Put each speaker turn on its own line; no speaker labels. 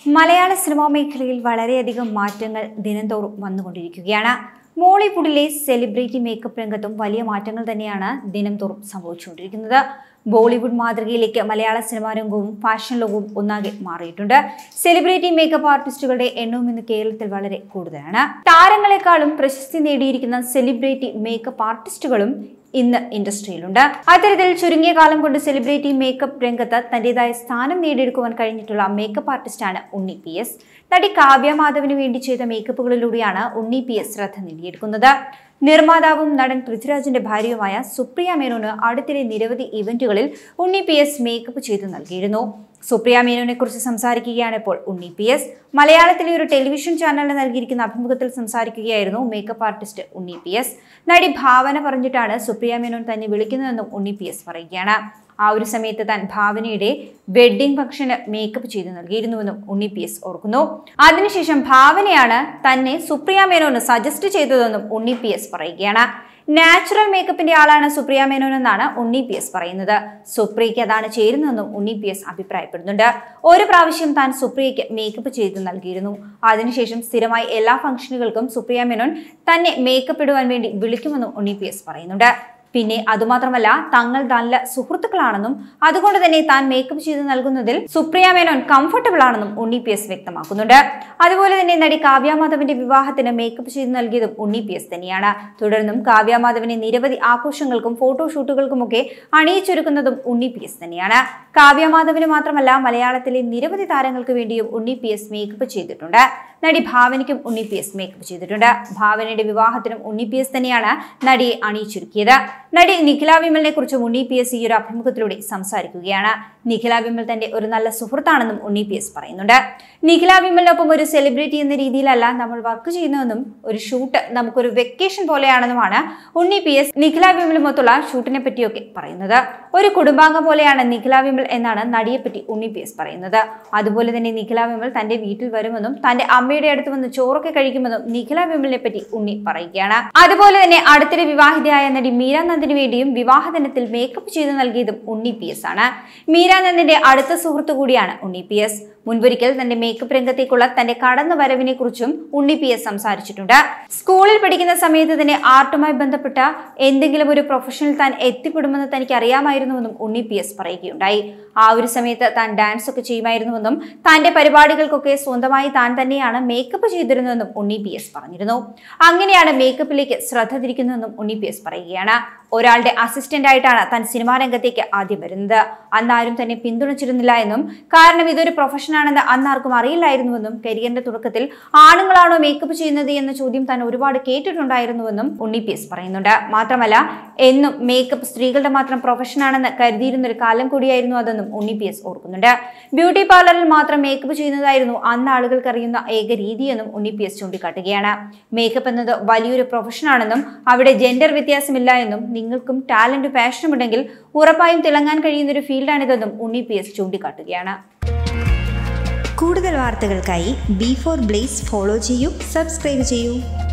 മലയാള സിനിമാ മേഖലയിൽ വളരെയധികം മാറ്റങ്ങൾ ദിനംതോറും വന്നുകൊണ്ടിരിക്കുകയാണ് മോളിവുഡിലെ സെലിബ്രിറ്റി മേക്കപ്പ് രംഗത്തും വലിയ മാറ്റങ്ങൾ തന്നെയാണ് ദിനംതോറും സംഭവിച്ചുകൊണ്ടിരിക്കുന്നത് ബോളിവുഡ് മാതൃകയിലേക്ക് മലയാള സിനിമാ രംഗവും ഫാഷൻ ലോകവും ഒന്നാകെ മാറിയിട്ടുണ്ട് സെലിബ്രിറ്റി മേക്കപ്പ് ആർട്ടിസ്റ്റുകളുടെ എണ്ണവും ഇന്ന് കേരളത്തിൽ വളരെ കൂടുതലാണ് താരങ്ങളെക്കാളും പ്രശസ്തി നേടിയിരിക്കുന്ന സെലിബ്രിറ്റി മേക്കപ്പ് ആർട്ടിസ്റ്റുകളും ഇന്ന് ഇൻഡസ്ട്രിയിലുണ്ട് അത്തരത്തിൽ ചുരുങ്ങിയ കാലം കൊണ്ട് സെലിബ്രിറ്റി മേക്കപ്പ് രംഗത്ത് തന്റേതായ സ്ഥാനം നേടിയെടുക്കുവാൻ കഴിഞ്ഞിട്ടുള്ള മേക്കപ്പ് ആർട്ടിസ്റ്റാണ് ഉണ്ണി പി എസ് നടി കാവ്യ മാധവിന് വേണ്ടി ചെയ്ത മേക്കപ്പുകളിലൂടെയാണ് ഉണ്ണി പി എസ് ശ്രദ്ധ നേടിയെടുക്കുന്നത് നിർമ്മാതാവും നടൻ പൃഥ്വിരാജിന്റെ ഭാര്യയുമായ സുപ്രിയ മേനോന് അടുത്തിടെ നിരവധി ഇവന്റുകളിൽ ഉണ്ണി പി എസ് മേക്കപ്പ് ചെയ്തു നൽകിയിരുന്നു സുപ്രിയ മേനോനെ കുറിച്ച് സംസാരിക്കുകയാണ് ഇപ്പോൾ ഉണ്ണി പി എസ് മലയാളത്തിലെ ഒരു ടെലിവിഷൻ ചാനലിന് നൽകിയിരിക്കുന്ന അഭിമുഖത്തിൽ സംസാരിക്കുകയായിരുന്നു makeup artist Unni P S നടി ഭാവന പറഞ്ഞിട്ടാണ് സുപ്രിയ മേനോൻ തന്നെ വിളിക്കുന്നതെന്നും ഉണ്ണി പി എസ് പറയുകയാണ് ആ ഒരു സമയത്ത് താൻ ഭാവനയുടെ വെഡ്ഡിംഗ് ഫംഗ്ഷന് മേക്കപ്പ് ചെയ്തു നൽകിയിരുന്നുവെന്നും ഉണ്ണി പി എസ് ഓർക്കുന്നു അതിനുശേഷം ഭാവനയാണ് തന്നെ സുപ്രിയ മേനോന് സജസ്റ്റ് ചെയ്തതെന്നും ഉണ്ണി പി എസ് പറയുകയാണ് നാച്ചുറൽ മേക്കപ്പിന്റെ ആളാണ് സുപ്രിയ മേനോൻ എന്നാണ് ഉണ്ണി പി എസ് പറയുന്നത് സുപ്രിയയ്ക്ക് അതാണ് ചേരുന്നതെന്നും ഉണ്ണി പി എസ് അഭിപ്രായപ്പെടുന്നുണ്ട് ഒരു പ്രാവശ്യം താൻ സുപ്രിയയ്ക്ക് മേക്കപ്പ് ചെയ്തു നൽകിയിരുന്നു അതിനുശേഷം സ്ഥിരമായി എല്ലാ ഫംഗ്ഷനുകൾക്കും സുപ്രിയ മേനോൻ തന്നെ മേക്കപ്പ് ഇടുവാൻ വേണ്ടി വിളിക്കുമെന്നും ഉണ്ണി പി എസ് പറയുന്നുണ്ട് പിന്നെ അതുമാത്രമല്ല തങ്ങൾ നല്ല സുഹൃത്തുക്കളാണെന്നും അതുകൊണ്ട് തന്നെ താൻ മേക്കപ്പ് ചെയ്ത് നൽകുന്നതിൽ സുപ്രിയ മേനോൻ കംഫർട്ടബിൾ ആണെന്നും ഉണ്ണി പി എസ് വ്യക്തമാക്കുന്നുണ്ട് അതുപോലെ തന്നെ നടി കാവ്യ മാധവന്റെ വിവാഹത്തിന് മേക്കപ്പ് ചെയ്ത് നൽകിയതും ഉണ്ണി പി എസ് തന്നെയാണ് തുടർന്നും കാവ്യ മാധവനെ നിരവധി ആഘോഷങ്ങൾക്കും ഫോട്ടോഷൂട്ടുകൾക്കുമൊക്കെ അണിയിച്ചൊരുക്കുന്നതും ഉണ്ണി പി എസ് തന്നെയാണ് കാവ്യ മാധവന് മാത്രമല്ല മലയാളത്തിലെ നിരവധി താരങ്ങൾക്ക് വേണ്ടിയും ഉണ്ണി പി എസ് മേക്കപ്പ് ചെയ്തിട്ടുണ്ട് നടി ഭാവനയ്ക്കും ഉണ്ണി പി എസ് മേക്കപ്പ് ചെയ്തിട്ടുണ്ട് ഭാവനയുടെ വിവാഹത്തിനും ഉണ്ണി പി എസ് തന്നെയാണ് നടിയെ അണിയിച്ചൊരുക്കിയത് നടി നിഖില വിമലിനെ കുറിച്ചും ഉണ്ണി പി എസ് ഈ ഒരു അഭിമുഖത്തിലൂടെ സംസാരിക്കുകയാണ് നിഖില വിമൽ തന്റെ ഒരു നല്ല സുഹൃത്താണെന്നും ഉണ്ണി പി എസ് പറയുന്നുണ്ട് നിഖില വിമലിനൊപ്പം ഒരു സെലിബ്രിറ്റി എന്ന രീതിയിലല്ല നമ്മൾ വർക്ക് ചെയ്യുന്നതെന്നും ഒരു ഷൂട്ട് നമുക്കൊരു വെക്കേഷൻ പോലെയാണെന്നുമാണ് ഉണ്ണി പി എസ് നിഖില വിമലുമൊത്തുള്ള ഷൂട്ടിനെ പറ്റിയൊക്കെ പറയുന്നത് ഒരു കുടുംബാംഗം പോലെയാണ് നിഖില വിമൽ എന്നാണ് നടിയെപ്പറ്റി ഉണ്ണി പി എസ് പറയുന്നത് അതുപോലെ തന്നെ നിഖില വിമൽ തന്റെ വീട്ടിൽ വരുമെന്നും തന്റെ അമ്മയുടെ അടുത്ത് വന്ന് ചോറൊക്കെ കഴിക്കുമെന്നും നിഖില വിമലിനെ പറ്റി ഉണ്ണി പറയുകയാണ് അതുപോലെ തന്നെ അടുത്തിടെ വിവാഹിതയായ നടി മീര നന്ദിന് വേണ്ടിയും വിവാഹ ദിനത്തിൽ മേക്കപ്പ് ചെയ്ത് നൽകിയതും ഉണ്ണി പി എസ് ആണ് മീര നന്ദിന്റെ അടുത്ത സുഹൃത്തു കൂടിയാണ് ഉണ്ണി പി എസ് മുൻപൊരിക്കൽ തന്റെ മേക്കപ്പ് രംഗത്തേക്കുള്ള തന്റെ കടന്നു വരവിനെ കുറിച്ചും ഉണ്ണി പി എസ് സംസാരിച്ചിട്ടുണ്ട് സ്കൂളിൽ പഠിക്കുന്ന സമയത്ത് തന്നെ ആർട്ടുമായി ബന്ധപ്പെട്ട എന്തെങ്കിലും ഒരു പ്രൊഫഷനിൽ താൻ എത്തിപ്പെടുമെന്ന് തനിക്ക് അറിയാമായിരുന്നുവെന്നും ഉണ്ണി പി എസ് പറയുകയുണ്ടായി ആ ഒരു സമയത്ത് താൻ ഡാൻസ് ഒക്കെ ചെയ്യുമായിരുന്നുവെന്നും തന്റെ പരിപാടികൾക്കൊക്കെ സ്വന്തമായി താൻ തന്നെയാണ് മേക്കപ്പ് ചെയ്തിരുന്നതെന്നും ഉണ്ണി പി എസ് പറഞ്ഞിരുന്നു അങ്ങനെയാണ് മേക്കപ്പിലേക്ക് ശ്രദ്ധ തിരിക്കുന്നതെന്നും ഉണ്ണി പി എസ് പറയുകയാണ് ഒരാളുടെ അസിസ്റ്റന്റ് ആയിട്ടാണ് താൻ സിനിമാ രംഗത്തേക്ക് ആദ്യം വരുന്നത് അന്ന് ആരും തന്നെ പിന്തുണച്ചിരുന്നില്ല എന്നും കാരണം ഇതൊരു പ്രൊഫഷനാണെന്ന് അന്ന് ആർക്കും അറിയില്ലായിരുന്നുവെന്നും കരിയറിന്റെ തുടക്കത്തിൽ ആണുങ്ങളാണോ മേക്കപ്പ് ചെയ്യുന്നത് എന്ന ചോദ്യം താൻ ഒരുപാട് കേട്ടിട്ടുണ്ടായിരുന്നുവെന്നും ഉണ്ണി പി എസ് പറയുന്നുണ്ട് മാത്രമല്ല എന്നും മേക്കപ്പ് സ്ത്രീകളുടെ മാത്രം പ്രൊഫഷനാണെന്ന് കരുതിയിരുന്ന ഒരു കാലം കൂടിയായിരുന്നു അതെന്നും ഉണ്ണി പി എസ് ഓർക്കുന്നുണ്ട് ബ്യൂട്ടി പാർലറിൽ മാത്രം മേക്കപ്പ് ചെയ്യുന്നതായിരുന്നു അന്ന് ആളുകൾക്ക് അറിയുന്ന ഏക രീതിയെന്നും ഉണ്ണി പി എസ് ചൂണ്ടിക്കാട്ടുകയാണ് മേക്കപ്പ് എന്നത് വലിയൊരു പ്രൊഫഷനാണെന്നും അവിടെ ജെൻഡർ വ്യത്യാസമില്ല എന്നും നിങ്ങൾക്കും ടാലന്റ് പാഷനും ഉണ്ടെങ്കിൽ ഉറപ്പായും തിളങ്ങാൻ കഴിയുന്ന ഒരു ഫീൽഡാണിതെന്നും ഉണ്ണി പി എസ് ചൂണ്ടിക്കാട്ടുകയാണ്
കൂടുതൽ വാർത്തകൾക്കായി ബി ഫോർ ബ്ലേസ് ഫോളോ ചെയ്യൂ സബ്സ്ക്രൈബ് ചെയ്യൂ